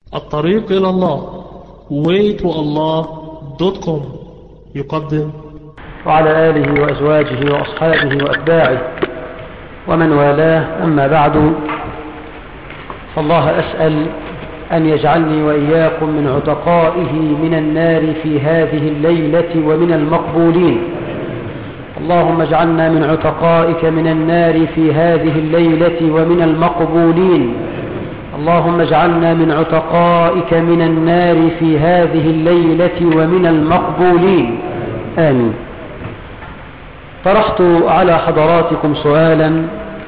الطريق إلى الله waytoallah.com يقدم وعلى آله وأزواجه وأصحابه وأتباعه ومن والاه أما بعد فالله أسأل أن يجعلني وإياكم من عتقائه من النار في هذه الليلة ومن المقبولين اللهم اجعلنا من عتقائك من النار في هذه الليلة ومن المقبولين اللهم اجعلنا من عتقائك من النار في هذه الليلة ومن المقبولين آمين طرحت على حضراتكم سؤالا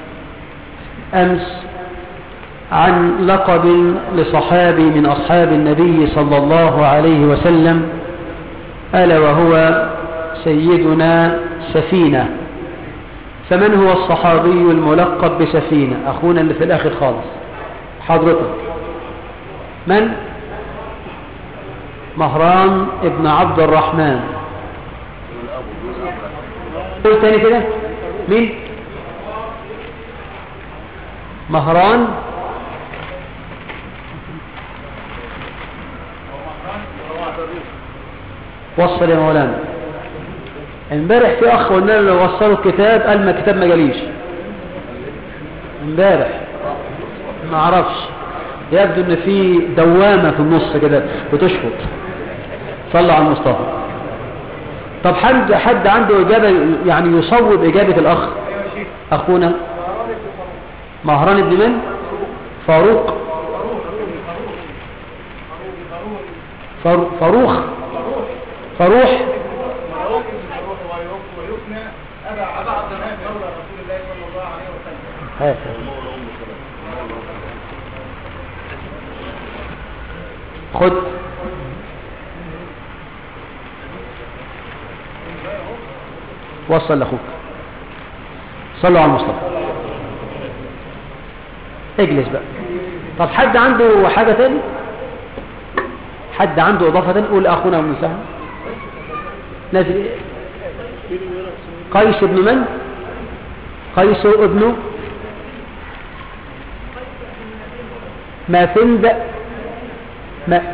أمس عن لقب لصحابي من أصحاب النبي صلى الله عليه وسلم ألا وهو سيدنا سفينة فمن هو الصحابي الملقب بسفينة أخونا اللي في الآخر خالص حضرتك من مهران ابن عبد الرحمن قول تاني كده مين مهران وصل يا مولانا امبارح في اخ قلنا له وصلوا الكتاب قال ما الكتاب ما جاليش امبارح ما اعرفش يبدو ان في دوامه في النص كده بتشفط صلى على المصطفى طب حد حد عنده اجابه يعني يصوب اجابه الاخ اخونا مهران ابن من فاروق فاروق فاروخ فروح خد وصل لاخوك صلوا على المصطفى اجلس بقى طب حد عنده حاجة تاني حد عنده اضافة تاني قول اخونا ومساهم نازل إيه؟ قيس ابن من قيس ابن مافند ما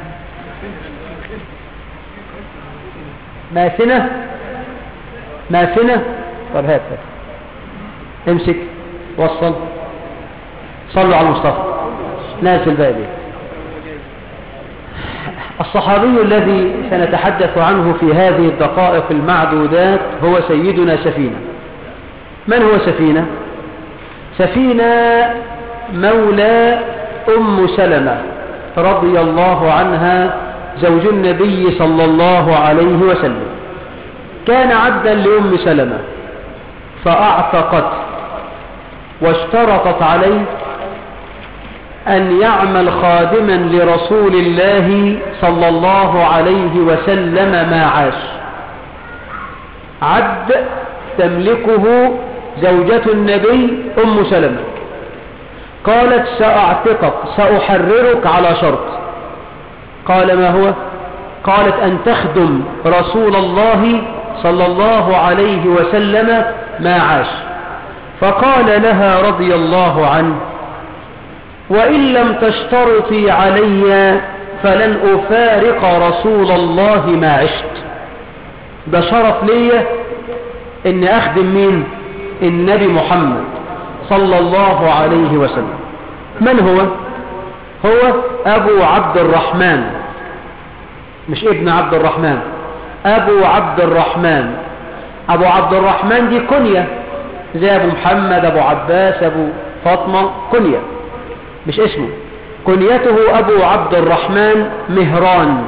ماثنة ماثنة طب هات هات امسك وصل صلوا على المصطفى نازل بقى دي الصحابي الذي سنتحدث عنه في هذه الدقائق المعدودات هو سيدنا سفينة من هو سفينة سفينة مولى أم سلمة رضي الله عنها زوج النبي صلى الله عليه وسلم كان عبدا لأم سلمة فأعتقت واشترطت عليه أن يعمل خادما لرسول الله صلى الله عليه وسلم ما عاش عبد تملكه زوجة النبي أم سلمة قالت سأعتقك سأحررك على شرط قال ما هو قالت أن تخدم رسول الله صلى الله عليه وسلم ما عاش فقال لها رضي الله عنه وإن لم تشترطي علي فلن أفارق رسول الله ما عشت ده شرف لي ان اخدم مين النبي محمد صلى الله عليه وسلم من هو هو ابو عبد الرحمن مش ابن عبد الرحمن ابو عبد الرحمن ابو عبد الرحمن دي كنية زي ابو محمد ابو عباس ابو فاطمة كنية مش اسمه كنيته ابو عبد الرحمن مهران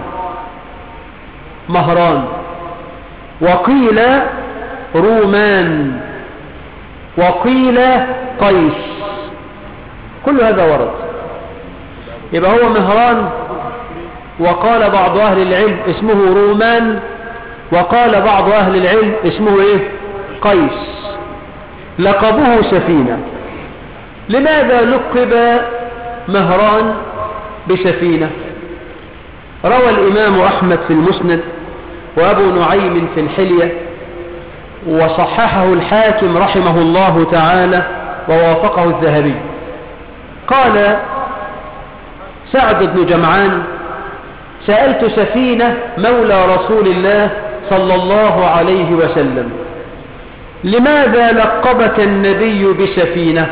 مهران وقيل رومان وقيل قيس كل هذا ورد يبقى هو مهران وقال بعض أهل العلم اسمه رومان وقال بعض أهل العلم اسمه إيه قيس لقبه سفينة لماذا لقب مهران بسفينة روى الإمام أحمد في المسند وأبو نعيم في الحلية وصححه الحاكم رحمه الله تعالى ووافقه الذهبي قال سعد بن جمعان سألت سفينة مولى رسول الله صلى الله عليه وسلم لماذا لقبك النبي بسفينة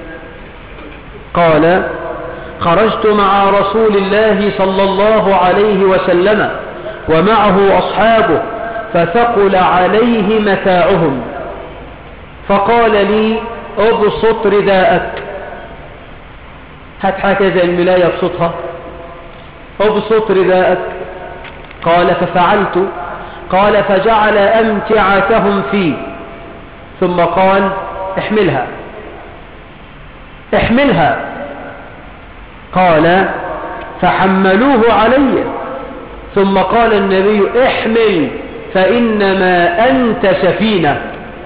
قال خرجت مع رسول الله صلى الله عليه وسلم ومعه أصحابه فثقل عليه متاعهم فقال لي ابسط رداءك هات حاجة زي الملاية ابسطها ابسط رداءك قال ففعلت قال فجعل أمتعتهم فيه ثم قال احملها احملها قال فحملوه علي ثم قال النبي احمل فإنما أنت سفينة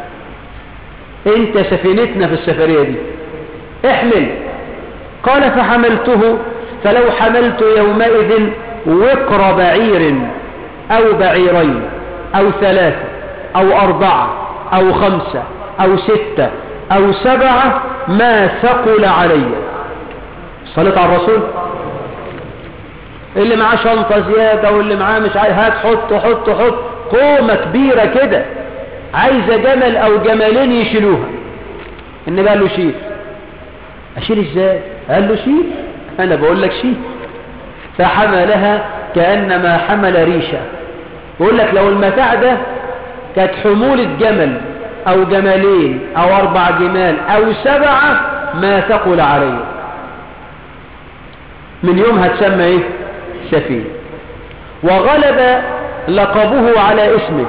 انت سفينتنا في السفرية دي احمل قال فحملته فلو حملت يومئذ وقر بعير أو بعيرين أو ثلاثة أو أربعة أو خمسة أو ستة أو سبعة ما ثقل علي صلت على الرسول اللي معاه شنطة زيادة واللي معاه مش عايز هات حط حط حط قومة كبيرة كده عايزة جمل أو جملين يشيلوها النبي قال له شيل أشيل إزاي قال له شيل أنا بقول لك شيل فحملها كأنما حمل ريشة بقول لك لو المتاع ده كانت حمولة جمل أو جملين أو أربع جمال أو سبعة ما ثقل عليه من يومها تسمى إيه سفينة وغلب لقبه على اسمه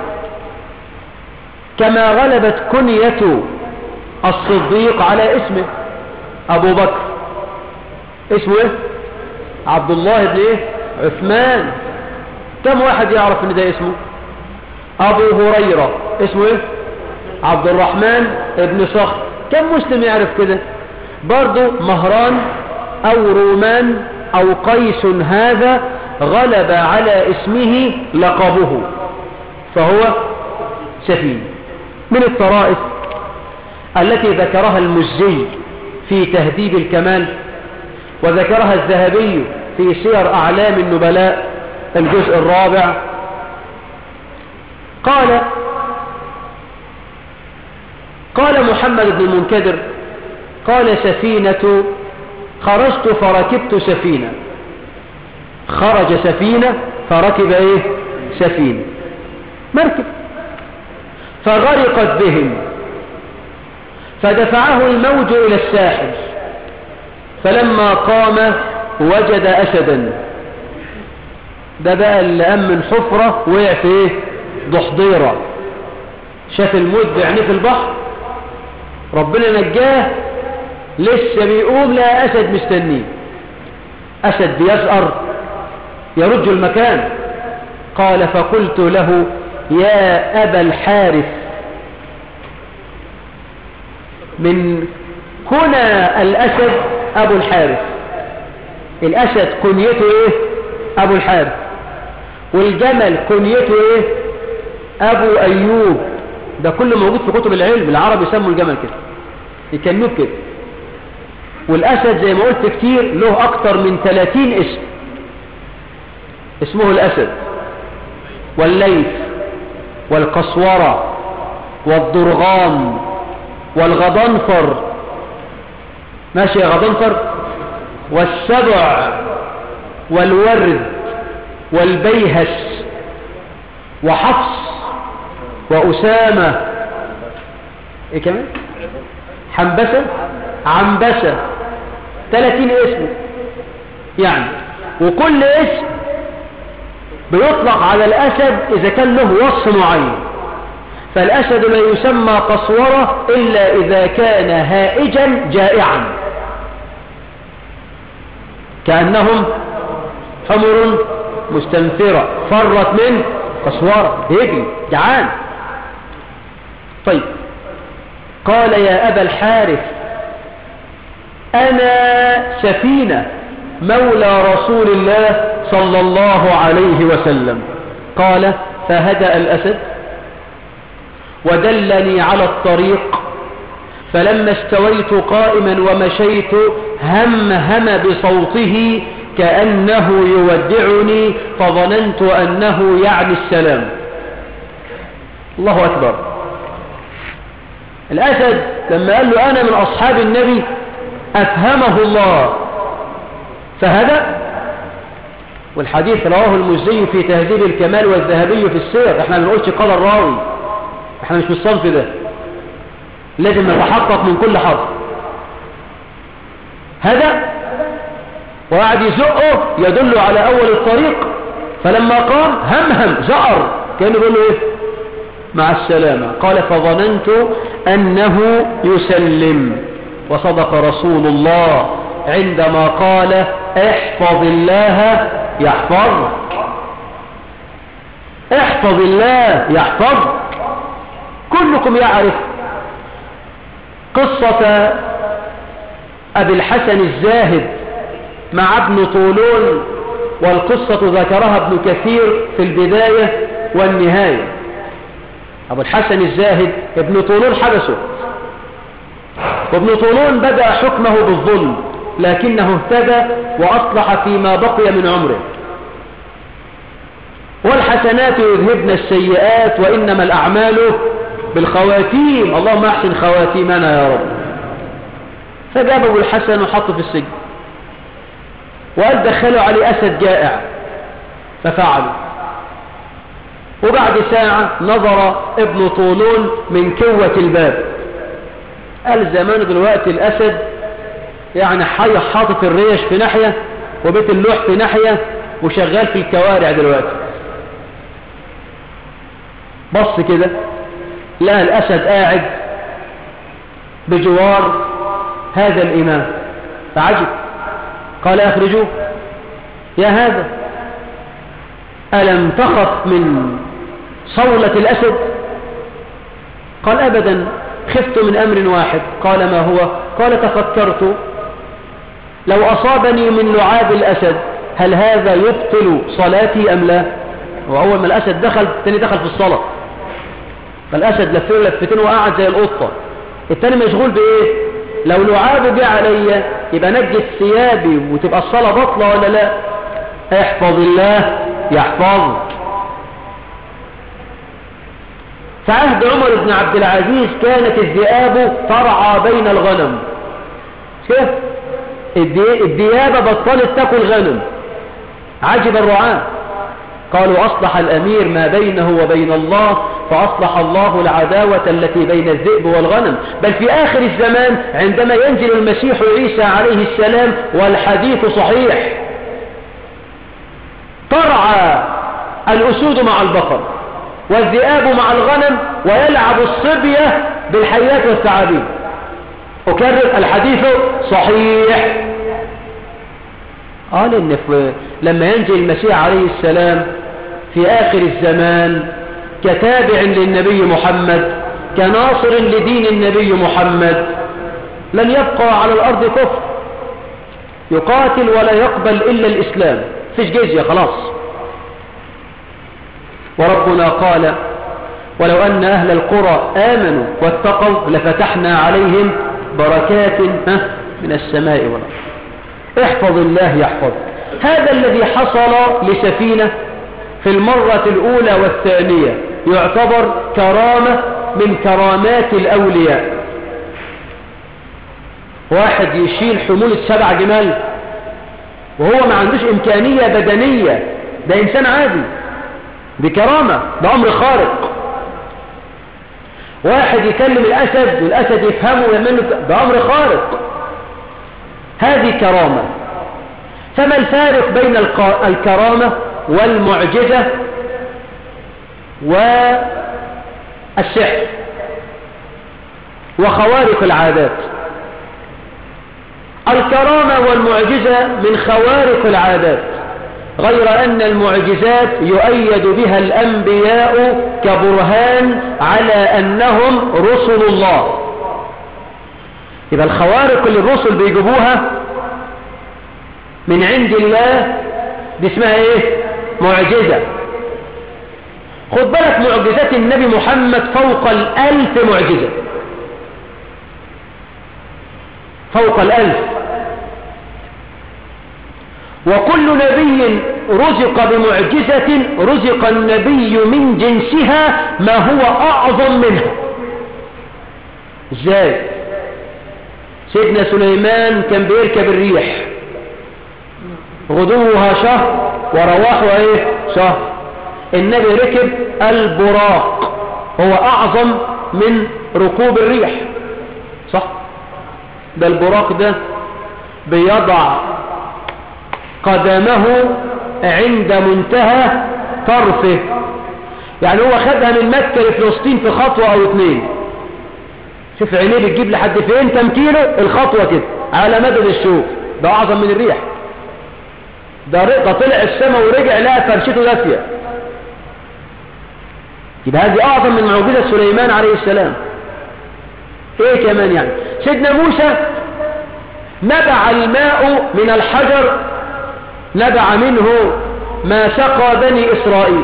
كما غلبت كنية الصديق على اسمه أبو بكر اسمه ايه عبد الله بن ايه عثمان كم واحد يعرف ان ده اسمه ابو هريرة اسمه ايه عبد الرحمن ابن صخر كم مسلم يعرف كده برضو مهران او رومان او قيس هذا غلب على اسمه لقبه فهو سفين من الطرائف التي ذكرها المزي في تهذيب الكمال وذكرها الذهبي في سير أعلام النبلاء الجزء الرابع قال قال محمد بن المنكدر قال سفينة خرجت فركبت سفينة خرج سفينة فركب ايه سفينة مركب فغرقت بهم فدفعه الموج إلى الساحل فلما قام وجد أسدا ده بقى اللي قام من حفرة وقع في ايه ضحضيرة شاف الموت بعينيه في البحر ربنا نجاه لسه بيقوم لقى أسد مستنيه أسد بيزأر يرج المكان قال فقلت له يا أبا الحارث من كنى الأسد أبو الحارث الأسد كنيته إيه أبو الحارث والجمل كنيته إيه أبو أيوب ده كله موجود في كتب العلم العرب يسموا الجمل كده يكنوه كده والأسد زي ما قلت كتير له أكتر من 30 اسم اسمه الأسد والليث والقصورة والضرغام والغضنفر ماشي يا غضنفر والسبع والورد والبيهس وحفص وأسامة ايه كمان حنبسة عنبسة 30 اسم يعني وكل اسم بيطلق على الأسد إذا كان له وصف معين فالأسد لا يسمى قصورة إلا إذا كان هائجا جائعا كأنهم حمر مستنفرة فرت من قصورة هيجي جعان طيب قال يا أبا الحارث أنا سفينة مولى رسول الله صلى الله عليه وسلم قال فهدأ الأسد ودلني على الطريق فلما استويت قائما ومشيت هم هم بصوته كأنه يودعني فظننت أنه يعني السلام الله أكبر الأسد لما قال له أنا من أصحاب النبي أفهمه الله فهذا والحديث رواه المزي في تهذيب الكمال والذهبي في السير احنا ما بنقولش قال الراوي احنا مش في الصنف ده لازم نتحقق من كل حرف هذا وقعد يزقه يدل على أول الطريق فلما قام همهم زأر كان يقول له إيه مع السلامة قال فظننت أنه يسلم وصدق رسول الله عندما قال احفظ الله يحفظك احفظ الله يحفظك كلكم يعرف قصة أبي الحسن الزاهد مع ابن طولون والقصة ذكرها ابن كثير في البداية والنهاية أبو الحسن الزاهد ابن طولون حبسه وابن طولون بدأ حكمه بالظلم لكنه اهتدى وأصلح فيما بقي من عمره والحسنات يذهبن السيئات وإنما الأعمال بالخواتيم اللهم أحسن خواتيمنا يا رب فجاب أبو الحسن وحطه في السجن وقال دخلوا عليه أسد جائع ففعلوا وبعد ساعة نظر ابن طولون من كوة الباب قال زمان دلوقتي الأسد يعني حي حاطط الريش في ناحية وبيت اللوح في ناحية وشغال في الكوارع دلوقتي بص كده لقى الأسد قاعد بجوار هذا الإمام فعجب قال أخرجوه يا هذا ألم تخف من صولة الأسد قال أبدا خفت من أمر واحد قال ما هو قال تفكرت لو أصابني من لعاب الأسد هل هذا يبطل صلاتي أم لا وأول ما الأسد دخل الثاني دخل في الصلاة فالأسد لفه لفتين وقعد زي القطة الثاني مشغول بإيه لو لعابه جه عليا يبقى نجس ثيابي وتبقى الصلاة بطلة ولا لا احفظ الله يحفظك في عهد عمر بن عبد العزيز كانت الذئاب ترعى بين الغنم شوف الديابة بطلت تاكل غنم عجب الرعاة قالوا أصلح الأمير ما بينه وبين الله فأصلح الله العداوة التي بين الذئب والغنم بل في آخر الزمان عندما ينزل المسيح عيسى عليه السلام والحديث صحيح ترعى الأسود مع البقر والذئاب مع الغنم ويلعب الصبية بالحيات والثعابين أكرر الحديث صحيح قال إن لما ينزل المسيح عليه السلام في آخر الزمان كتابع للنبي محمد كناصر لدين النبي محمد لن يبقى على الأرض كفر يقاتل ولا يقبل إلا الإسلام فيش جزية خلاص وربنا قال ولو أن أهل القرى آمنوا واتقوا لفتحنا عليهم بركات من السماء والأرض احفظ الله يحفظ هذا الذي حصل لسفينة في المرة الأولى والثانية يعتبر كرامة من كرامات الأولياء واحد يشيل حمولة سبع جمال وهو ما عندوش إمكانية بدنية ده إنسان عادي دي كرامة ده أمر خارق واحد يكلم الأسد والأسد يفهمه ويعمله ده أمر خارق هذه كرامة فما الفارق بين الكرامة والمعجزة والسحر وخوارق العادات الكرامة والمعجزة من خوارق العادات غير أن المعجزات يؤيد بها الأنبياء كبرهان على أنهم رسل الله يبقى الخوارق اللي الرسل بيجيبوها من عند الله دي اسمها ايه معجزة خد بالك معجزات النبي محمد فوق الألف معجزة فوق الألف وكل نبي رزق بمعجزة رزق النبي من جنسها ما هو أعظم منها ازاي سيدنا سليمان كان بيركب الريح غدوها شهر ورواحها ايه شهر النبي ركب البراق هو اعظم من ركوب الريح صح ده البراق ده بيضع قدمه عند منتهى طرفه يعني هو خدها من مكة لفلسطين في خطوة او اتنين شوف عينيه بتجيب لحد فين تمكينه الخطوة كده على مدد الشوف ده اعظم من الريح ده رقة طلع السماء ورجع لها فرشته دافية يبقى هذه اعظم من معجزة سليمان عليه السلام ايه كمان يعني سيدنا موسى نبع الماء من الحجر نبع منه ما سقى بني إسرائيل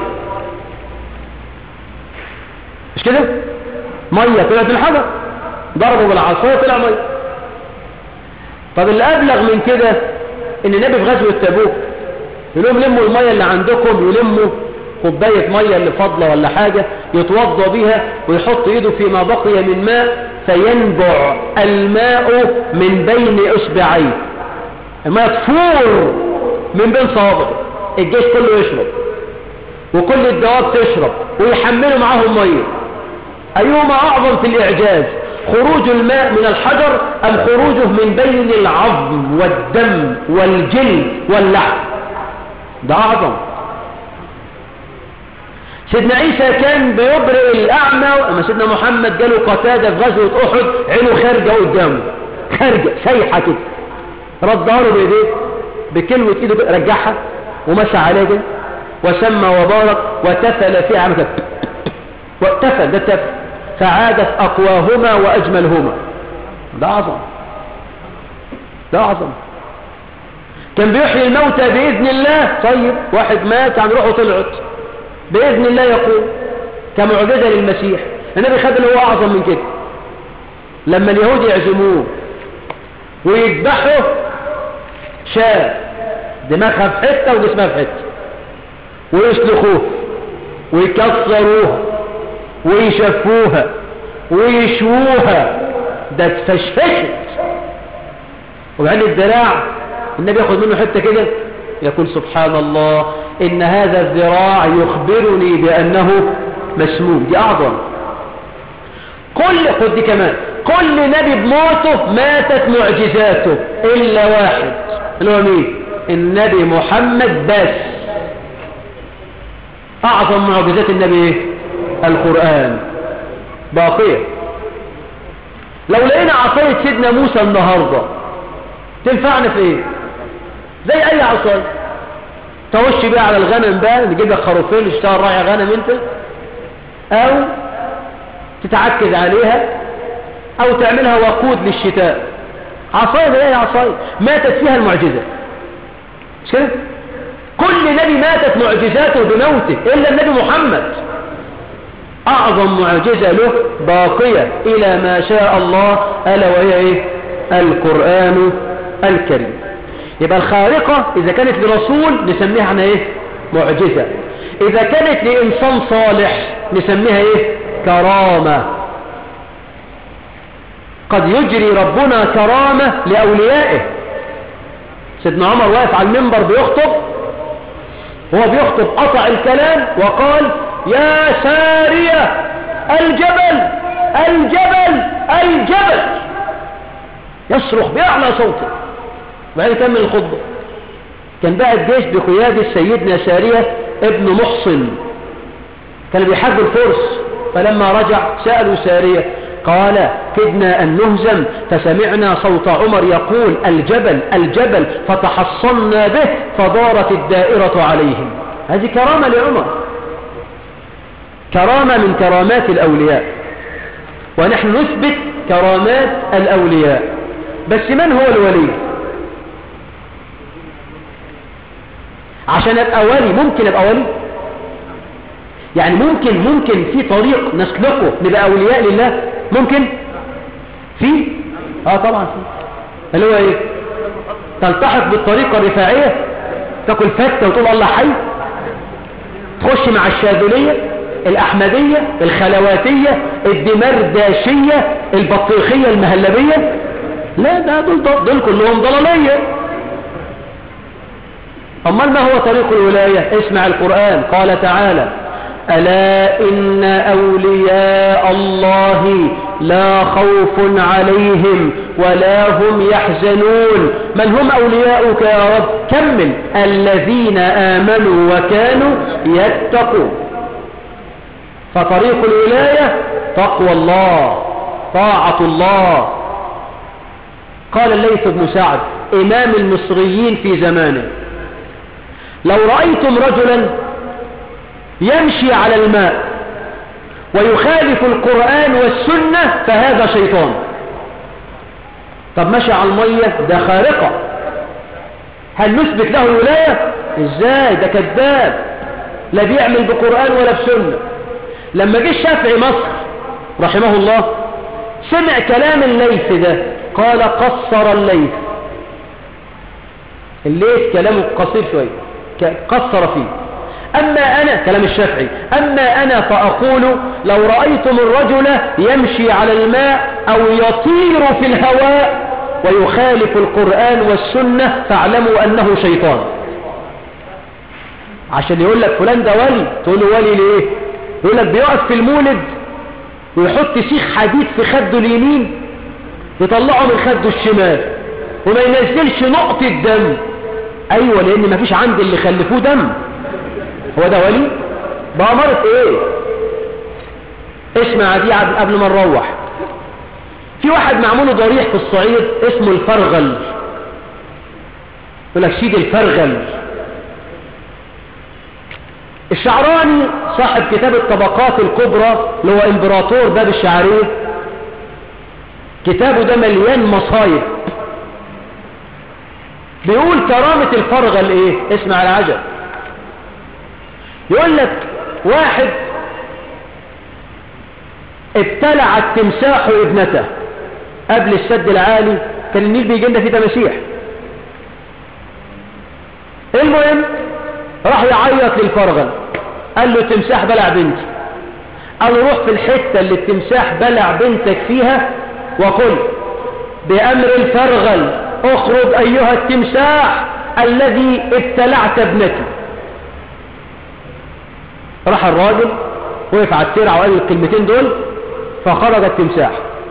مش كده مية طلعت من الحجر ضربوا بالعصاية طلع مية طب اللي أبلغ من كده إن النبي في غزوة تبوك يقول لهم لموا المية اللي عندكم يلموا كوباية مية اللي فاضلة ولا حاجة يتوضى بيها ويحط ايده فيما بقي من ماء فينبع الماء من بين اصبعيه الماء تفور من بين صوابعه الجيش كله يشرب وكل الدواب تشرب ويحملوا معاهم ميه ايهما اعظم في الاعجاز خروج الماء من الحجر ام خروجه من بين العظم والدم والجلد واللحم ده اعظم سيدنا عيسى كان بيبرئ الأعمى أما سيدنا محمد جاله قتادة في غزوة أحد عينه خارجة قدامه خارجة سايحة كده ردها له بإيديه بكلمة إيده رجعها ومسى عليه كده وسمى وبارك وتفل فيها عمل كده وتفل ده تفل فعادت أقواهما وأجملهما ده أعظم ده أعظم كان بيحيي الموتى بإذن الله طيب واحد مات عن روحه طلعت بإذن الله يقول كمعجزة للمسيح النبي خد اللي هو أعظم من كده لما اليهود يعزموه ويذبحوا شاة دماغها في حتة وجسمها في حتة ويسلخوها ويكسروها ويشفوها ويشووها ده اتفشفشت وبعدين الذراع النبي ياخد منه حتة كده يقول سبحان الله إن هذا الذراع يخبرني بأنه مسموم دي أعظم كل خد دي كمان كل نبي بموته ماتت معجزاته إلا واحد اللي هو مين النبي محمد بس أعظم معجزات النبي إيه؟ القرآن باقية لو لقينا عصاية سيدنا موسى النهاردة تنفعنا في ايه زي اي عصاية تهش بيها على الغنم بقى نجيب لك خروفين اشتغل راعي غنم انت او تتعكز عليها او تعملها وقود للشتاء عصاية زي اي عصاية ماتت فيها المعجزة مش كده كل نبي ماتت معجزاته بموته الا النبي محمد اعظم معجزة له باقية الى ما شاء الله الا وهي ايه القرآن الكريم يبقى الخارقة اذا كانت لرسول نسميها عنا ايه معجزة اذا كانت لانسان صالح نسميها ايه كرامة قد يجري ربنا كرامة لأوليائه سيدنا عمر واقف على المنبر بيخطب هو بيخطب قطع الكلام وقال يا سارية الجبل الجبل الجبل يصرخ بأعلى صوته وبعدين يكمل الخطبة كان بقى الجيش بقيادة سيدنا سارية ابن محصن كان بيحارب الفرس فلما رجع سألوا سارية قال كدنا أن نهزم فسمعنا صوت عمر يقول الجبل الجبل فتحصنا به فدارت الدائرة عليهم هذه كرامة لعمر كرامة من كرامات الأولياء ونحن نثبت كرامات الأولياء بس من هو الولي عشان ابقى ولي ممكن ابقى ولي يعني ممكن ممكن في طريق نسلكه نبقى أولياء لله ممكن في اه طبعا في اللي هو ايه تلتحق بالطريقة الرفاعية تاكل فتة وتقول الله حي تخش مع الشاذلية الأحمدية الخلواتية الدمرداشية البطيخية المهلبية لا ده دول, دول كلهم ضلالية أمال ما هو طريق الولاية اسمع القرآن قال تعالى ألا إن أولياء الله لا خوف عليهم ولا هم يحزنون من هم أولياؤك يا رب كمل الذين آمنوا وكانوا يتقون فطريق الولاية تقوى الله طاعة الله قال الليث بن سعد إمام المصريين في زمانه لو رأيتم رجلا يمشي على الماء ويخالف القرآن والسنة فهذا شيطان طب مشي على المية ده خارقة هل نثبت له الولاية ازاي ده كذاب لا بيعمل بقرآن ولا بسنة لما جه الشافعي مصر رحمه الله سمع كلام الليث ده قال قصر الليث الليث كلامه قصير شوية قصر فيه أما أنا كلام الشافعي أما أنا فأقول لو رأيتم الرجل يمشي على الماء أو يطير في الهواء ويخالف القرآن والسنة فاعلموا أنه شيطان عشان يقول لك فلان ده ولي تقول له ولي ليه يقول لك بيقف في المولد ويحط سيخ حديد في خده اليمين يطلعه من خده الشمال وما ينزلش نقطة دم ايوه لان مفيش عند اللي خلفوه دم هو ده ولي بأمرة ايه اسمع دي قبل ما نروح في واحد معموله ضريح في الصعيد اسمه الفرغل يقول لك سيد الفرغل الشعراني صاحب كتاب الطبقات الكبرى اللي هو امبراطور باب الشعريه كتابه ده مليان مصايب بيقول كرامة الفرغل ايه اسمع العجب يقول لك واحد ابتلع التمساح ابنته قبل السد العالي كان النيل بيجي لنا فيه تماسيح المهم راح يعيط للفرغل قال له التمساح بلع بنتي قال له روح في الحتة اللي التمساح بلع بنتك فيها وقل بأمر الفرغل اخرج أيها التمساح الذي ابتلعت ابنتي راح الراجل وقف على الترع وقال الكلمتين دول فخرج التمساح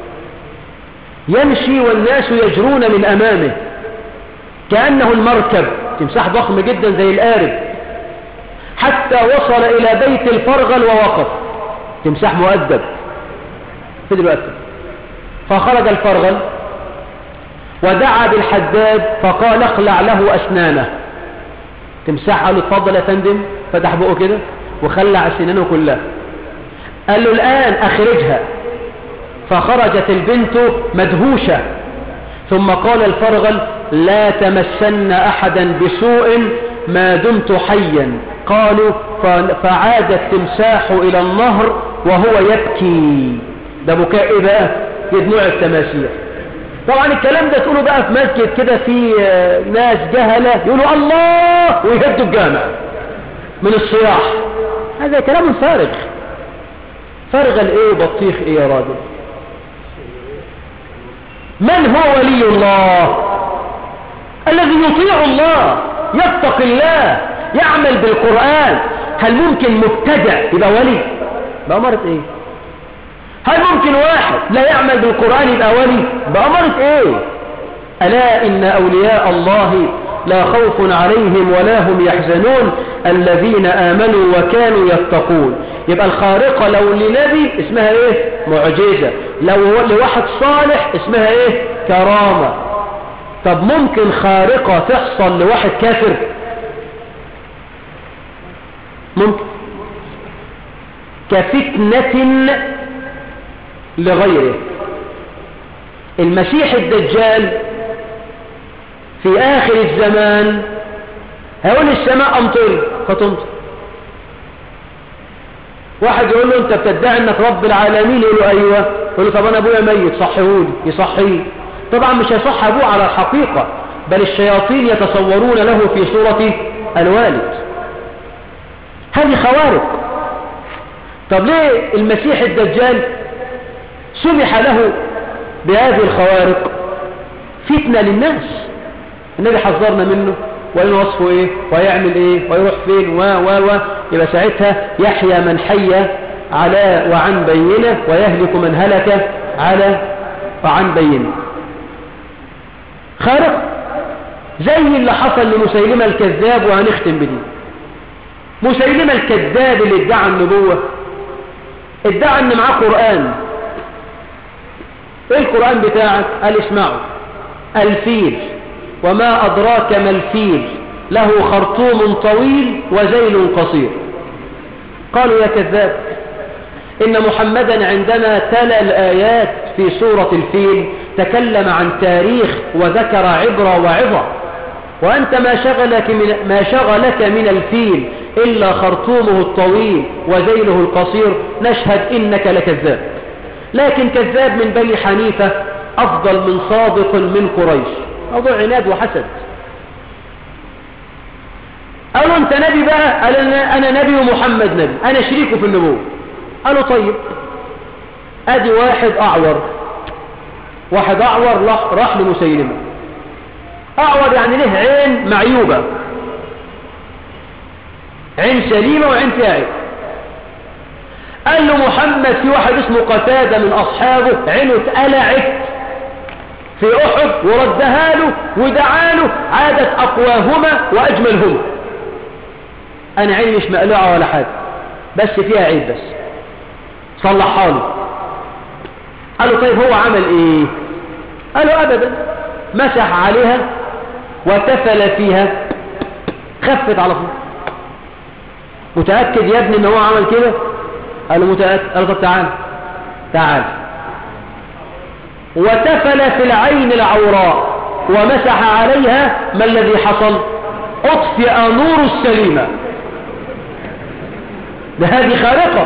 يمشي والناس يجرون من أمامه كأنه المركب تمساح ضخم جدا زي القارب حتى وصل إلى بيت الفرغل ووقف تمساح مؤدب فضل يؤدب فخرج الفرغل ودعا بالحداد فقال اخلع له أسنانه تمساح قال له اتفضل يا فندم فتح بقه كده وخلع سنانه كلها قال له الآن أخرجها فخرجت البنت مدهوشة ثم قال الفرغل لا تمسن أحدا بسوء ما دمت حيا قالوا فعاد التمساح إلى النهر وهو يبكي ده بكاء إيه بقى يدموع التماسيح طبعا الكلام ده تقوله بقى في مسجد كده في ناس جهلة يقولوا الله ويهدوا الجامع من الصياح هذا كلام فارغ فارغ الايه بطيخ ايه يا راجل من هو ولي الله الذي يطيع الله يتقي الله يعمل بالقرآن هل ممكن مبتدع يبقى ولي بأمرة ايه هل ممكن واحد لا يعمل بالقرآن يبقى ولي بأمرة ايه ألا إن أولياء الله لا خوف عليهم ولا هم يحزنون الذين آمنوا وكانوا يتقون يبقى الخارقة لو لنبي اسمها ايه معجزة لو لواحد صالح اسمها ايه كرامة طب ممكن خارقة تحصل لواحد كافر ممكن كفتنة لغيره المسيح الدجال في آخر الزمان هيقول السماء أمطر فتمطر واحد يقول له انت بتدعي انك رب العالمين يقول له ايوه يقول له طب انا ابويا ميت صحيهولي يصحيه طبعا مش هيصح ابوه على الحقيقة بل الشياطين يتصورون له في صورة الوالد هذه خوارق طب ليه المسيح الدجال سمح له بهذه الخوارق فتنة للناس النبي حذرنا منه وإن وصفه إيه ويعمل إيه ويروح فين و و و يبقى ساعتها يحيى من حي على وعن بينه ويهلك من هلك على وعن بينه خارق زي اللي حصل لمسيلمة الكذاب وهنختم بدي مسيلمة الكذاب اللي ادعى النبوة ادعى ان معاه قرآن ايه القرآن بتاعك قال اسمعوا الفيل وما أدراك ما الفيل له خرطوم طويل وزيل قصير قالوا يا كذاب إن محمدا عندما تلا الآيات في سورة الفيل تكلم عن تاريخ وذكر عبرة وعظة وأنت ما شغلك من, ما شغلك من الفيل إلا خرطومه الطويل وذيله القصير نشهد إنك لكذاب لكن كذاب من بني حنيفة أفضل من صادق من قريش موضوع عناد وحسد قالوا أنت نبي بقى قال أنا نبي ومحمد نبي أنا شريكه في النبوة قالوا طيب أدي واحد أعور واحد أعور راح لمسيلمة أعور يعني له عين معيوبة عين سليمة وعين فيها قال له محمد في واحد اسمه قتادة من أصحابه عينه اتقلعت في أحد وردها له ودعا له عادت أقواهما وأجملهما أنا عيني مش مقلوعة ولا حاجة بس فيها عيب بس صلحها له قال له طيب هو عمل ايه قال له أبدا مسح عليها وتفل فيها خفت على طول متأكد يا ابني ان هو عمل كده قال له متأكد قال له طب تعال تعال وتفل في العين العوراء ومسح عليها ما الذي حصل اطفئ نور السليمة ده هذه خارقة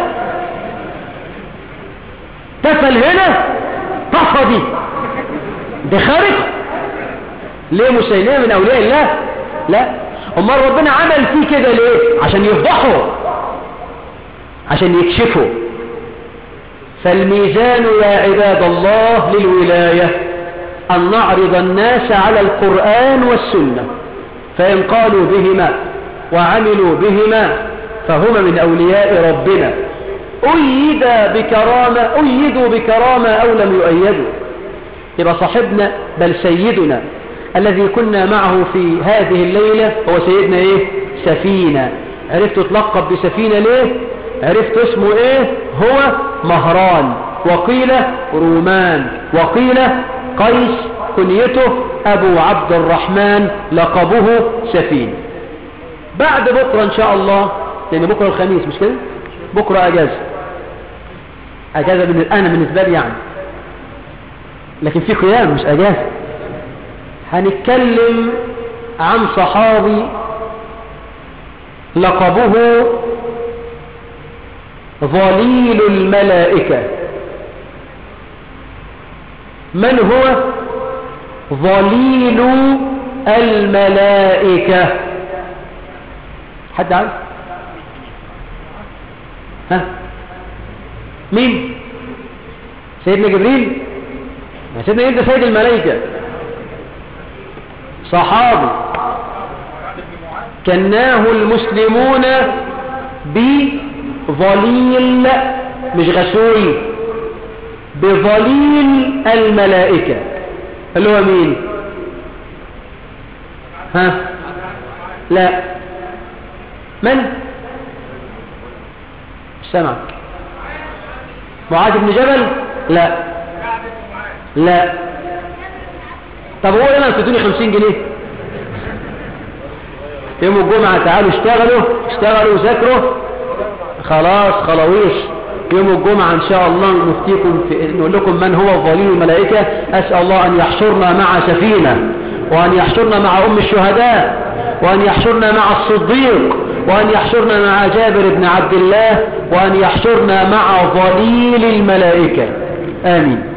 تفل هنا طفى دي ده خارقة ليه مسيلمة من أولياء الله لا امال ربنا عمل فيه كده ليه عشان يفضحه عشان يكشفه فالميزان يا عباد الله للولاية أن نعرض الناس على القرآن والسنة فإن قالوا بهما وعملوا بهما فهما من أولياء ربنا أيد بكرامة أيدوا بكرامة أو لم يؤيدوا يبقى صاحبنا بل سيدنا الذي كنا معه في هذه الليلة هو سيدنا إيه سفينة عرفت تلقب بسفينة ليه عرفت اسمه إيه هو مهران وقيل رومان وقيل قيس كنيته أبو عبد الرحمن لقبه سفين بعد بكرة إن شاء الله لأن بكرة الخميس مش كده بكرة أجازة أجازة من أنا بالنسبة لي يعني لكن في قيام مش أجازة هنتكلم عن صحابي لقبه ظليل الملائكة من هو ظليل الملائكة حد عارف ها مين سيدنا جبريل سيدنا جبريل ده سيد الملائكة صحابي كناه المسلمون بظليل مش غسول بظليل الملائكة اللي هو مين ها لا من سمعك معاذ بن جبل لا لا طب هو انا تدوني خمسين جنيه يوم الجمعة تعالوا اشتغلوا اشتغلوا وذاكروا خلاص خلاويش يوم الجمعة ان شاء الله نفتيكم في نقول لكم من هو ظليل الملائكة اسأل الله ان يحشرنا مع سفينة وان يحشرنا مع ام الشهداء وان يحشرنا مع الصديق وان يحشرنا مع جابر بن عبد الله وان يحشرنا مع ظليل الملائكة امين